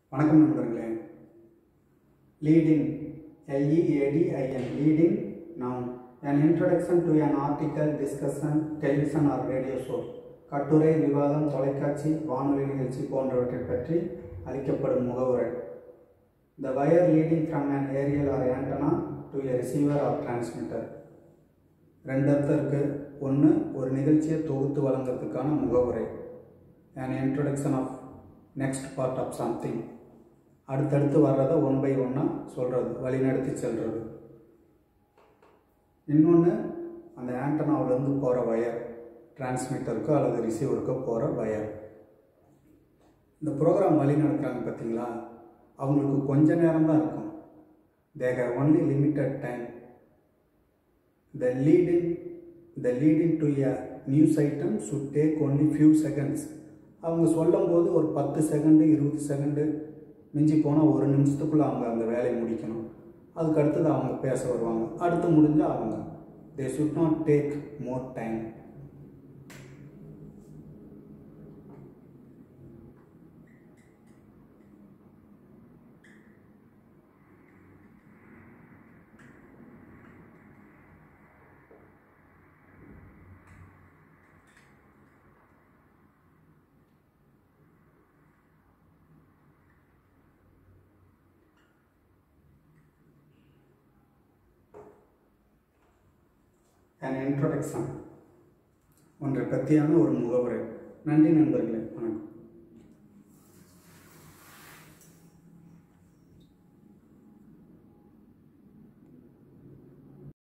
வணக்கம் நண்பர்களே leading L E A D I N leading noun an introduction to an article discussion television or radio show கட்டுரை விவாதம் தொலைக்காட்சி வானொலி நிகழ்ச்சி போன்றவற்றை பற்றி அளிக்கப்படும் முகவுரை the wire leading from an aerial or antenna to a receiver or transmitter ரெண்டு அர்த்தம் இருக்கு ஒன்று ஒரு நிகழ்ச்சியை தொகுத்து வழங்குறதுக்கான முகவுரை an introduction of next part of something அடுத்தடுத்து வர்றதை ஒன் பை ஒன்னாக சொல்கிறது வழிநடத்தி செல்றது இன்னொன்று அந்த ஆண்டனாவிலேருந்து போகிற வயர் டிரான்ஸ்மிட்டருக்கோ அல்லது ரிசீவருக்கோ போகிற வயர் இந்த ப்ரோக்ராம் வழி நடத்துகிறாங்க பார்த்தீங்களா அவங்களுக்கு கொஞ்ச நேரம் தான் இருக்கும் they have only limited time the leading the leading to a news item should take only few seconds அவங்க சொல்லும்போது ஒரு பத்து செகண்டு இருபது செகண்டு மிஞ்சி போனால் ஒரு நிமிஷத்துக்குள்ளே அவங்க அந்த வேலையை முடிக்கணும் அதுக்கு அடுத்தது அவங்க பேச வருவாங்க அடுத்து முடிஞ்சால் அவங்க they should not take more time an introduction ஒன்றை பற்றியான ஒரு முகவுரை நன்றி நண்பர்களே வணக்கம்